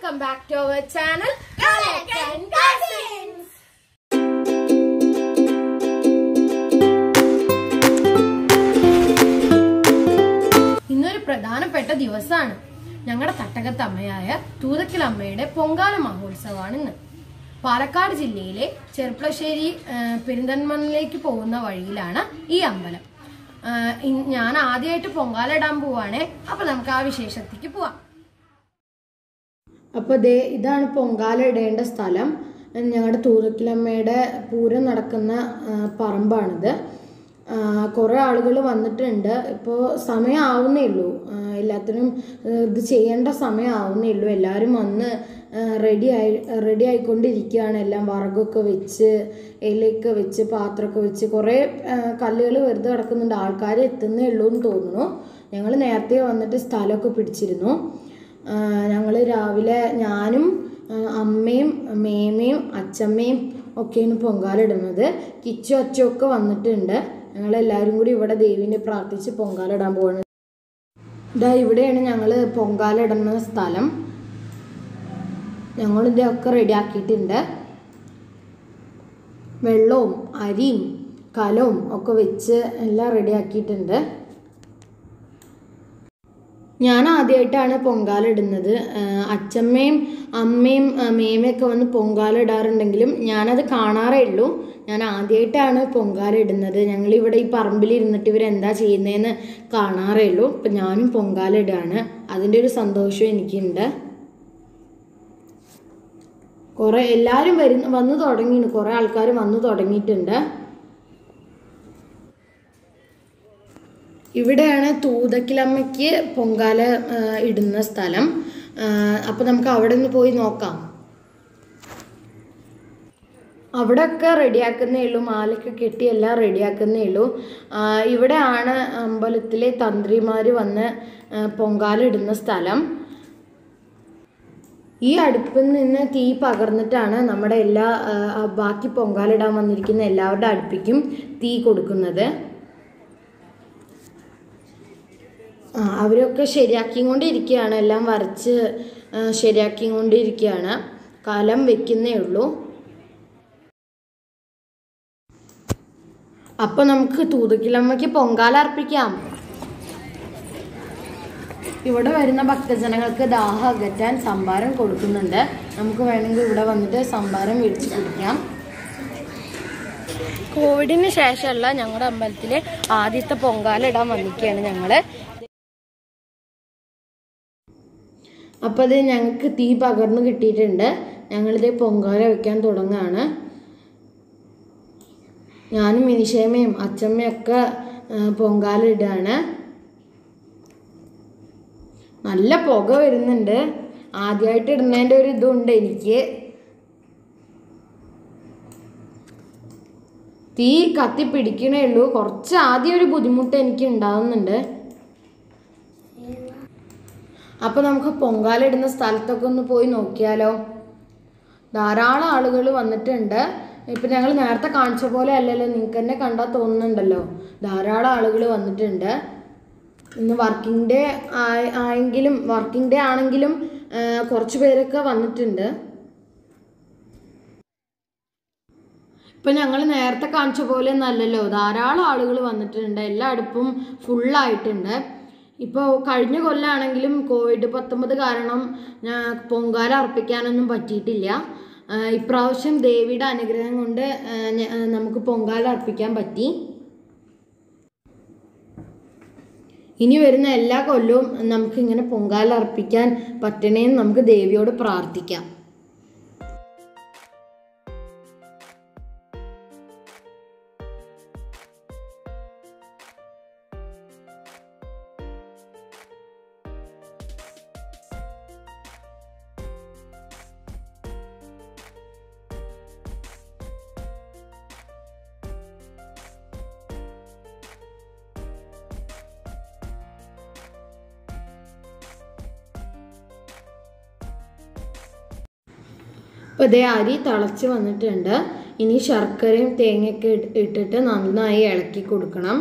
welcome back to our channel Collect and Cousins. ഇന്നൊരു പ്രധാനപ്പെട്ട ദിവസമാണ് ഞങ്ങളുടെ തട്ടകത്തമ്മയായ തൂതക്കിലമ്മയുടെ പൊങ്കാല മഹോത്സവമാണ് ഇന്ന് പാലക്കാട് ജില്ലയിലെ ചെർപ്പളശ്ശേരി ആ, പെരിന്തൽമണ്ണിലേക്ക് പോകുന്ന വഴിയിലാണ് ഈ അമ്പലം ആ, ഇൻ- ഞാൻ ആദ്യമായിട്ട് പൊങ്കാല ഇടാൻ പോവാണേ അപ്പൊ നമുക്ക് ആ വിശേഷത്തേക്ക് പോവാം അപ്പോൾ ദേ ഇതാണ് പൊങ്കാല ഇടേണ്ട സ്ഥലം ഞങ്ങളുടെ തൂതക്കിലമ്മയുടെ പൂരം നടക്കുന്ന ആ, പറമ്പാണിത് കുറേ ആളുകൾ വന്നിട്ടുണ്ട് ഇപ്പോൾ സമയം ആവുന്നേ ഉള്ളൂ ആ, എല്ലാത്തിനും ആ, ഇത് ചെയ്യേണ്ട സമയം ആവുന്നേ ഉള്ളൂ എല്ലാവരും വന്ന് റെഡി ആയി റെഡി ആയിക്കൊണ്ടിരിക്കുകയാണ് എല്ലാം വറകൊക്കെ വെച്ച് ഇലയൊക്കെ വെച്ച് പാത്രമൊക്കെ വെച്ച് കുറേ കല്ലുകൾ വെറുതെ കിടക്കുന്നുണ്ട് ആൾക്കാർ എത്തുന്നേ ഉള്ളൂ എന്ന് തോന്നുന്നു ഞങ്ങൾ നേരത്തെ വന്നിട്ട് സ്ഥലമൊക്കെ പിടിച്ചിരുന്നു ഞങ്ങൾ രാവിലെ ഞാനും ആ, അമ്മയും മേമയും അച്ചമ്മയും ഒക്കെയാണ് പൊങ്കാലിടുന്നത് കിച്ചു അച്ചും ഒക്കെ വന്നിട്ടുണ്ട് ഞങ്ങളെല്ലാവരും കൂടി ഇവിടെ ദേവീനെ പ്രാർത്ഥിച്ച് പൊങ്കാലിടാൻ പോകുന്നത് ഇതാ ഇവിടെയാണ് ഞങ്ങൾ പൊങ്കാലിടുന്ന സ്ഥലം ഞങ്ങൾ ഇതൊക്കെ റെഡിയാക്കിയിട്ടുണ്ട് വെള്ളവും അരിയും കലവും ഒക്കെ വെച്ച് എല്ലാം റെഡിയാക്കിയിട്ടുണ്ട് ഞാൻ ആദ്യമായിട്ടാണ് പൊങ്കാല ഇടുന്നത് ആഹ് അച്ചമ്മയും അമ്മയും ആഹ് മേമയൊക്കെ വന്ന് പൊങ്കാല ഇടാറുണ്ടെങ്കിലും ഞാനത് കാണാറേ ഉള്ളൂ ഞാൻ ആദ്യമായിട്ടാണ് പൊങ്കാല ഇടുന്നത് ഞങ്ങളിവിടെ ഈ പറമ്പിൽ ഇരുന്നിട്ട് ഇവരെന്താ ചെയ്യുന്നതെന്ന് കാണാറേ ഉള്ളൂ അപ്പം ഞാനും പൊങ്കാല ഇടുകയാണ് അതിൻ്റെ ഒരു സന്തോഷം എനിക്കുണ്ട് കുറേ എല്ലാവരും വരുന്ന വന്നു തുടങ്ങിയിട്ടുണ്ട് കുറേ ആൾക്കാർ വന്നു തുടങ്ങിയിട്ടുണ്ട് ഇവിടെയാണ് തൂതക്കിലമ്മയ്ക്ക് പൊങ്കാല ആ, ഇടുന്ന സ്ഥലം അപ്പോൾ നമുക്ക് അവിടെ നിന്ന് പോയി നോക്കാം അവിടെയൊക്കെ റെഡിയാക്കുന്നേ ഉള്ളൂ മാലയൊക്കെ കെട്ടി എല്ലാം റെഡിയാക്കുന്നേ ഉള്ളൂ ആ, ഇവിടെയാണ് അമ്പലത്തിലെ തന്ത്രിമാർ വന്ന് ആ, പൊങ്കാല ഇടുന്ന സ്ഥലം ഈ അടുപ്പിൽ നിന്ന് തീ പകർന്നിട്ടാണ് നമ്മുടെ എല്ലാ ആ, ആ, ബാക്കി പൊങ്കാലിടാൻ വന്നിരിക്കുന്ന എല്ലാവരുടെ അടുപ്പിക്കും തീ കൊടുക്കുന്നത് ആ, അവരൊക്കെ ശരിയാക്കിക്കൊണ്ടിരിക്കുകയാണ് എല്ലാം വരച്ച് ആ, ശരിയാക്കിക്കൊണ്ടിരിക്കുകയാണ് കലം വെക്കുന്നേ ഉള്ളൂ അപ്പോൾ നമുക്ക് തൂതുക്കിലമ്മയ്ക്ക് പൊങ്കാല അർപ്പിക്കാം ഇവിടെ വരുന്ന ഭക്തജനങ്ങൾക്ക് ദാഹം അകറ്റാൻ സംഭാരം കൊടുക്കുന്നുണ്ട് നമുക്ക് വേണമെങ്കിൽ ഇവിടെ വന്നിട്ട് സംഭാരം മേടിച്ച് കുടിക്കാം കോവിഡിന് ശേഷമുള്ള ഞങ്ങളുടെ അമ്പലത്തിലെ ആദ്യത്തെ പൊങ്കാല ഇടാൻ വന്നിരിക്കുകയാണ് ഞങ്ങള് അപ്പോൾ അത് ഞങ്ങൾക്ക് തീ പകർന്നു കിട്ടിയിട്ടുണ്ട് ഞങ്ങളിത് പൊങ്കാല വെക്കാൻ തുടങ്ങുകയാണ് ഞാനും മിനിഷേമയും അച്ചമ്മയും ഒക്കെ ആ, പൊങ്കാല ഇടുകയാണ് നല്ല പുക വരുന്നുണ്ട് ആദ്യമായിട്ട് ഇടുന്നതിൻ്റെ ഒരു ഇതുണ്ട് എനിക്ക് തീ കത്തി പിടിക്കണേ ഉള്ളൂ കുറച്ച് ആദ്യം ഒരു ബുദ്ധിമുട്ട് എനിക്ക് ഉണ്ടാവുന്നുണ്ട് അപ്പോൾ നമുക്ക് പൊങ്കാല ഇടുന്ന സ്ഥലത്തൊക്കെ ഒന്ന് പോയി നോക്കിയാലോ ധാരാളം ആളുകൾ വന്നിട്ടുണ്ട് ഇപ്പം ഞങ്ങൾ നേരത്തെ കാണിച്ച പോലെ അല്ലല്ലോ നിങ്ങൾക്ക് തന്നെ കണ്ടാൽ തോന്നുന്നുണ്ടല്ലോ ധാരാളം ആളുകൾ വന്നിട്ടുണ്ട് ഇന്ന് വർക്കിംഗ് ഡേ ആയെങ്കിലും വർക്കിംഗ് ഡേ ആണെങ്കിലും ആ, കുറച്ച് പേരൊക്കെ വന്നിട്ടുണ്ട് ഇപ്പം ഞങ്ങൾ നേരത്തെ കാണിച്ച പോലെ ഒന്നല്ലല്ലോ ധാരാളം ആളുകൾ വന്നിട്ടുണ്ട് എല്ലാ അടുപ്പും ഫുള്ളായിട്ടുണ്ട് ഇപ്പോൾ കഴിഞ്ഞ കൊല്ലാണെങ്കിലും കോവിഡ് പത്തൊമ്പത് കാരണം ഞാൻ പൊങ്കാല അർപ്പിക്കാനൊന്നും പറ്റിയിട്ടില്ല ആ, ഇപ്രാവശ്യം ദേവിയുടെ അനുഗ്രഹം കൊണ്ട് ആ, ഞ- ആ, നമുക്ക് പൊങ്കാല അർപ്പിക്കാൻ പറ്റി ഇനി വരുന്ന എല്ലാ കൊല്ലവും നമുക്ക് ഇങ്ങനെ പൊങ്കാല അർപ്പിക്കാൻ പറ്റണേന്ന് നമുക്ക് ദേവിയോട് പ്രാർത്ഥിക്കാം അപ്പോൾ ഇതേ അരി തിളച്ച് വന്നിട്ടുണ്ട് ഇനി ശർക്കരയും തേങ്ങയൊക്കെ ഇട്ട് ഇട്ടിട്ട് നന്നായി ഇളക്കി കൊടുക്കണം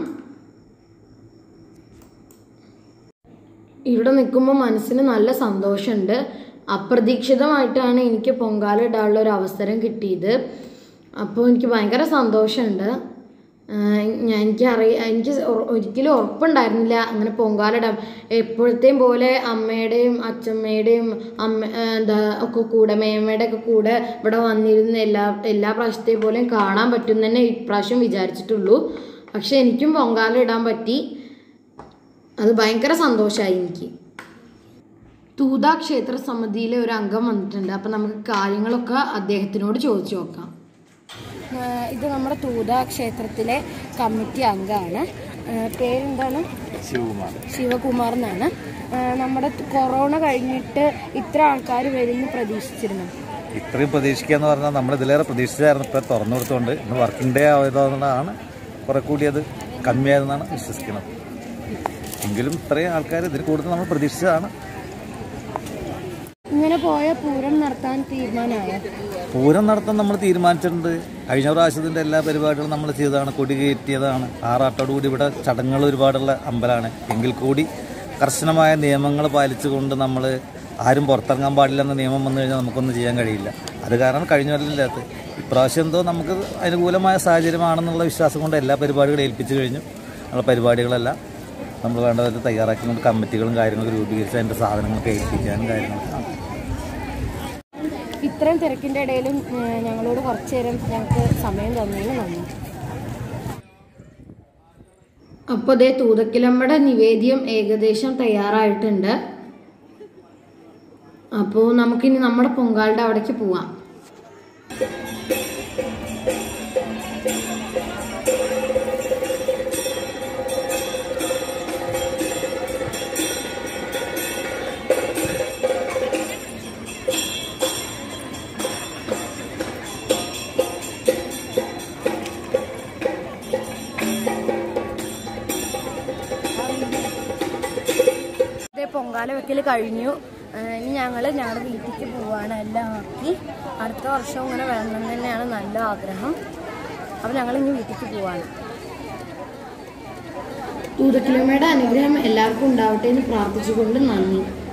ഇവിടെ നിൽക്കുമ്പോൾ മനസ്സിന് നല്ല സന്തോഷമുണ്ട് അപ്രതീക്ഷിതമായിട്ടാണ് എനിക്ക് പൊങ്കാല ഇടാനുള്ള ഒരു അവസരം കിട്ടിയത് അപ്പോൾ എനിക്ക് ഭയങ്കര സന്തോഷമുണ്ട് ആഹ് ഞാൻ എനിക്ക് അറിയ എനിക്ക് ഒ- ഒരിക്കലും ഉറപ്പുണ്ടായിരുന്നില്ല അങ്ങനെ പൊങ്കാലിടാം എപ്പോഴത്തെയും പോലെ അമ്മയുടെയും അച്ഛമ്മയുടെയും അമ്മ ആഹ് എന്താ ഒക്കെ കൂടെ മേമ്മയുടെ ഒക്കെ കൂടെ ഇവിടെ വന്നിരുന്ന എല്ലാ എല്ലാ പ്രാവശ്യത്തെയും പോലെയും കാണാൻ പറ്റും തന്നെ ഇപ്രാവശ്യം വിചാരിച്ചിട്ടുള്ളൂ പക്ഷെ എനിക്കും പൊങ്കാല ഇടാൻ പറ്റി അത് ഭയങ്കര സന്തോഷമായി എനിക്ക് തൂത ക്ഷേത്ര സമിതിയിലെ ഒരു അംഗം വന്നിട്ടുണ്ട് അപ്പം നമുക്ക് കാര്യങ്ങളൊക്കെ അദ്ദേഹത്തിനോട് ചോദിച്ചു നോക്കാം ഇത് നമ്മുടെ തൂത ക്ഷേത്രത്തിലെ കമ്മിറ്റി അംഗമാണ് പേരെന്താണ് ശിവകുമാർ ശിവകുമാർ എന്നാണ് നമ്മുടെ കൊറോണ കഴിഞ്ഞിട്ട് ഇത്ര ആൾക്കാർ വരുമെന്ന് പ്രതീക്ഷിച്ചിരുന്നു ഇത്രയും പ്രതീക്ഷിക്കുക എന്ന് പറഞ്ഞാൽ നമ്മൾ ഇതിലേറെ പ്രതീക്ഷിച്ചായിരുന്നു ഇപ്പോൾ തുറന്നു കൊടുത്തുകൊണ്ട് ഇന്ന് വർക്കിംഗ് ഡേ ആയതുകൊണ്ടാണ് കുറെ കൂടി അത് കമ്മിയായതെന്നാണ് വിശ്വസിക്കുന്നത് എങ്കിലും ഇത്രയും ആൾക്കാർ ഇതിൽ കൂടുതൽ നമ്മൾ പ്രതീക്ഷിച്ചതാണ് ഇങ്ങനെ പോയ പൂരം നടത്താൻ തീരുമാനമായ പൂരം നടത്താൻ നമ്മൾ തീരുമാനിച്ചിട്ടുണ്ട് കഴിഞ്ഞ പ്രാവശ്യത്തിൻ്റെ എല്ലാ പരിപാടികളും നമ്മൾ ചെയ്തതാണ് കൊടി കയറ്റിയതാണ് ആറാട്ടോട് കൂടി ഇവിടെ ചടങ്ങുകൾ ഒരുപാടുള്ള അമ്പലമാണ് എങ്കിൽ കൂടി കർശനമായ നിയമങ്ങൾ പാലിച്ചുകൊണ്ട് നമ്മൾ ആരും പുറത്തിറങ്ങാൻ പാടില്ല എന്ന നിയമം വന്നു കഴിഞ്ഞാൽ നമുക്കൊന്നും ചെയ്യാൻ കഴിയില്ല അത് കാരണം കഴിഞ്ഞ കൊല്ലമില്ലാത്ത ഇപ്രാവശ്യം എന്തോ നമുക്ക് അനുകൂലമായ സാഹചര്യമാണെന്നുള്ള വിശ്വാസം കൊണ്ട് എല്ലാ പരിപാടികളും ഏൽപ്പിച്ചു കഴിഞ്ഞു ഉള്ള പരിപാടികളെല്ലാം നമ്മൾ വേണ്ട വിധത്തിൽ തയ്യാറാക്കിക്കൊണ്ട് കമ്മിറ്റികളും കാര്യങ്ങളും രൂപീകരിച്ച് അതിൻ്റെ സാധനങ്ങളൊക്കെ ഏൽപ്പിക്കാനും കാര്യങ്ങളൊക്കെ ആണ്. ഇത്രയും തിരക്കിൻ്റെ ഇടയിലും ഏഹ്, ഞങ്ങളോട് കുറച്ചു നേരം ഞങ്ങൾക്ക് സമയം തന്നതിന് നന്ദി അപ്പോൾ അതേ തൂതക്കിലമ്മയുടെ നിവേദ്യം ഏകദേശം തയ്യാറായിട്ടുണ്ട് അപ്പോൾ നമുക്കിനി നമ്മുടെ പൊങ്കാലിൻ്റെ അവിടേക്ക് പോവാം ഇതേ പൊങ്കാല വെക്കൽ കഴിഞ്ഞു ഏഹ് ഇനി ഞങ്ങൾ ഞങ്ങളുടെ വീട്ടിലേക്ക് പോവാണ് എല്ലാം ആക്കി അടുത്ത വർഷം ഇങ്ങനെ വരണം എന്ന് തന്നെയാണ് നല്ല ആഗ്രഹം അപ്പോൾ ഞങ്ങൾ ഇനി വീട്ടിലേക്ക് പോവാണ് തൂതക്കിലമ്മയുടെ അനുഗ്രഹം എല്ലാവർക്കും ഉണ്ടാവട്ടെ എന്ന് പ്രാർത്ഥിച്ചുകൊണ്ട് നന്ദി